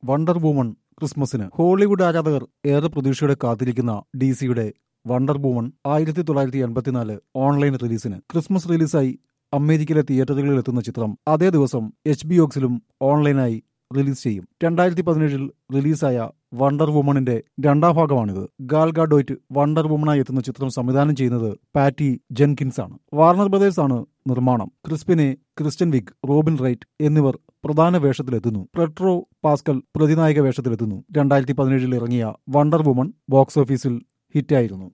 wonder woman ക്രിസ്മസിന് Hollywood ആരാധകർ ഏറെ പ്രതീക്ഷയോടെ കാത്തിരിക്കുന്ന ഡി സിയുടെ വണ്ടർ വുമൺ ആയിരത്തി തൊള്ളായിരത്തി എൺപത്തിനാല് ഓൺലൈൻ റിലീസിന് ക്രിസ്മസ് റിലീസായി അമേരിക്കയിലെ തിയേറ്ററുകളിൽ എത്തുന്ന ചിത്രം അതേ ദിവസം എച്ച് ബി ഓക്സിലും ഓൺലൈനായി റിലീസ് ചെയ്യും രണ്ടായിരത്തി പതിനേഴിൽ റിലീസായ വണ്ടർ വുമണിന്റെ രണ്ടാം ഭാഗമാണിത് ഗാൽ ഗാഡോയ്റ്റ് വണ്ടർ വുമണായി എത്തുന്ന ചിത്രം സംവിധാനം ചെയ്യുന്നത് പാറ്റി ജെൻകിൻസ് ആണ് വാർണർ ബ്രദേഴ്സ് ആണ് നിർമ്മാണം ക്രിസ്പിനെ ക്രിസ്റ്റ്യൻ വിഗ് റോബിൻ റൈറ്റ് എന്നിവർ പ്രധാന വേഷത്തിലെത്തുന്നു പെട്രോ പാസ്കൽ പ്രതിനായക വേഷത്തിലെത്തുന്നു രണ്ടായിരത്തി പതിനേഴിൽ ഇറങ്ങിയ വണ്ടർ വുമൺ ബോക്സ് ഓഫീസിൽ ഹിറ്റായിരുന്നു